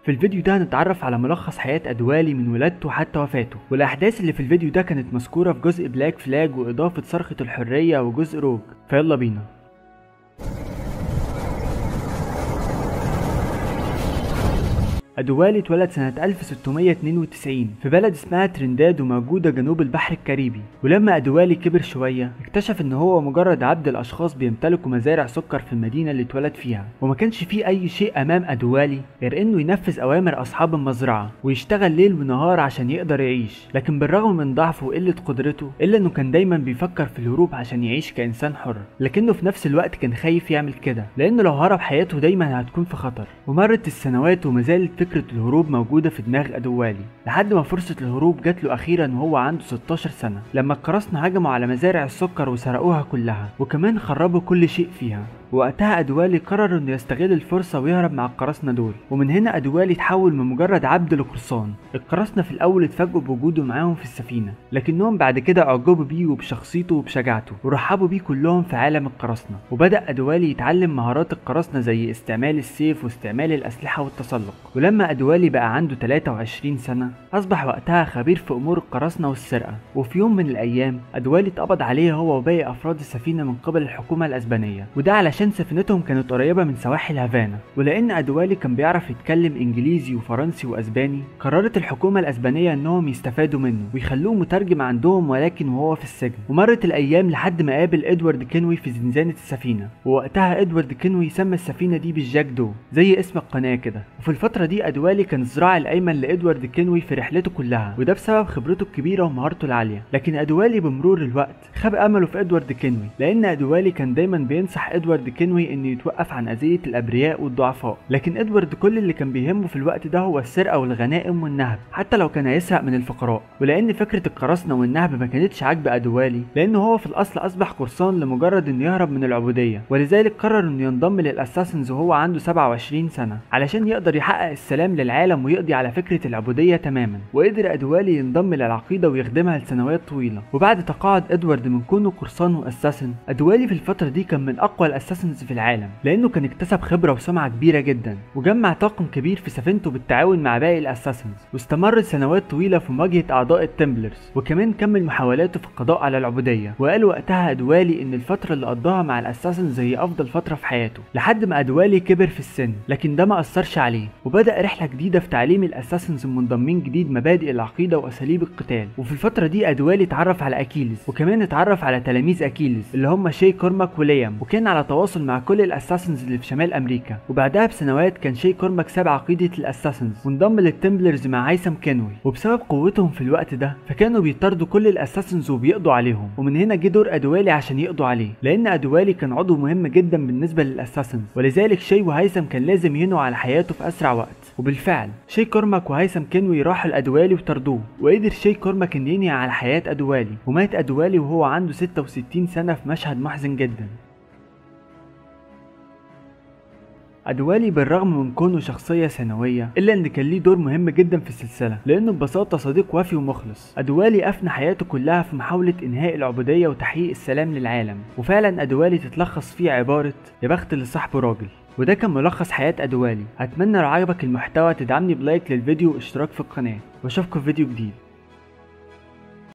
في الفيديو ده هنتعرف على ملخص حياة أدوالي من ولادته حتى وفاته والأحداث اللي في الفيديو ده كانت مذكورة في جزء بلاك فلاج وإضافة صرخة الحرية وجزء روج فيلا بينا أدوالي اتولد سنة 1692 في بلد اسمها ترينداد وموجودة جنوب البحر الكاريبي ولما أدوالي كبر شوية اكتشف إن هو مجرد عبد الأشخاص بيمتلكوا مزارع سكر في المدينة اللي اتولد فيها وما كانش فيه أي شيء أمام أدوالي غير إنه ينفذ أوامر أصحاب المزرعة ويشتغل ليل ونهار عشان يقدر يعيش لكن بالرغم من ضعفه وقلة قدرته إلا إنه كان دايما بيفكر في الهروب عشان يعيش كإنسان حر لكنه في نفس الوقت كان خايف يعمل كده لأنه لو هرب حياته دايما هتكون في خطر ومرت السنوات وما زالت فكرة الهروب موجودة في دماغ أدوالي لحد ما فرصة الهروب جات له أخيرا وهو عنده 16 سنة لما القراصنة هجموا على مزارع السكر وسرقوها كلها وكمان خربوا كل شيء فيها وقتها أدوالي قرر إنه يستغل الفرصة ويهرب مع القراصنة دول ومن هنا أدوالي اتحول من مجرد عبد لقرصان القراصنة في الأول اتفاجئوا بوجوده معاهم في السفينة لكنهم بعد كده أعجبوا بيه وبشخصيته وبشجاعته ورحبوا بيه كلهم في عالم القراصنة وبدأ أدوالي يتعلم مهارات القراصنة زي استعمال السيف واستعمال الأسلحة والتسلق ولما أدوالي بقى عنده 23 سنة أصبح وقتها خبير في أمور القراصنة والسرقة وفي يوم من الأيام أدوالي اتقبض عليه هو وباقي أفراد السفينة من قبل الحكومة الأسبانية وده علشان سفينتهم كانت قريبة من سواحل هافانا ولأن أدوالي كان بيعرف يتكلم إنجليزي وفرنسي وأسباني قررت الحكومة الأسبانية إنهم يستفادوا منه ويخلوه مترجم عندهم ولكن وهو في السجن ومرت الأيام لحد ما قابل إدوارد كينوي في زنزانة السفينة ووقتها إدوارد كينوي سمى السفينة دي بالجاك دو زي اسم القناة كده وفي الفترة دي أدوالي كان الذراع الأيمن لإدوارد كينوي في رحلته كلها وده بسبب خبرته الكبيرة ومهارته العالية لكن أدوالي بمرور الوقت خاب أمله في إدوارد كينوي لأن أدوالي كان دايما بينصح إدوارد كينوي إنه يتوقف عن أذية الأبرياء والضعفاء لكن إدوارد كل اللي كان بيهمه في الوقت ده هو السرقة والغنائم والنهب حتى لو كان هيسرق من الفقراء ولأن فكرة القراصنة والنهب ما كانتش عاجبة أدوالي لأنه هو في الأصل أصبح قرصان لمجرد إنه يهرب من العبودية ولذلك قرر إنه ينضم للأساسنز وهو عنده 27 سنة علشان يقدر يحقق السلام للعالم ويقضي على فكرة العبودية تماما وقدر أدوالي ينضم للعقيدة ويخدمها لسنوات طويلة وبعد تقاعد إدوارد من كونه قرصان وأساسن أدوالي في الفترة دي كان من أقوى الأساسنز في العالم لأنه كان اكتسب خبرة وسمعة كبيرة جدا وجمع طاقم كبير في سفينته بالتعاون مع باقي الأساسنز واستمر سنوات طويلة في مواجهة أعضاء التمبلرز وكمان كمل محاولاته في القضاء على العبودية وقال وقتها أدوالي إن الفترة اللي قضاها مع الأساسنز هي أفضل فترة في حياته لحد ما أدوالي كبر في السن لكن ده ما أثرش عليه وبدأ رحلة جديدة في تعليم الأساسنز المنضمين جديد مبادئ العقيدة وأساليب القتال وفي الفترة دي أدوالي اتعرف على أكيلز وكمان اتعرف على تلاميذ أكيلز اللي هم شي كورماك وليام وكان على تواصل مع كل الأساسنز اللي في شمال أمريكا وبعدها بسنوات كان شي كورماك ساب عقيدة الأساسنز وانضم للتمبلرز مع هيثم كينوي وبسبب قوتهم في الوقت ده فكانوا بيطاردوا كل الأساسنز وبيقضوا عليهم ومن هنا جه دور أدوالي عشان يقضوا عليه لأن أدوالي كان عضو مهم جدا بالنسبة للأساسنز ولذلك شي وهيثم كان لازم ينهوا على حياته في أسرع وقت وبالفعل شي كورماك وهيثم كينوي راحوا لأدوالي وطردوه وقدر شي كورماك إن ينهي على حياة أدوالي ومات أدوالي وهو عنده 66 سنة في مشهد محزن جدا أدوالي بالرغم من كونه شخصية ثانوية إلا إن كان ليه دور مهم جدا في السلسلة لأنه ببساطة صديق وفي ومخلص أدوالي أفنى حياته كلها في محاولة إنهاء العبودية وتحقيق السلام للعالم وفعلا أدوالي تتلخص فيه عبارة يا بخت اللي صاحبه راجل وده كان ملخص حياة أدوالي أتمنى لو عجبك المحتوى تدعمني بلايك للفيديو واشتراك في القناة واشوفكم في فيديو جديد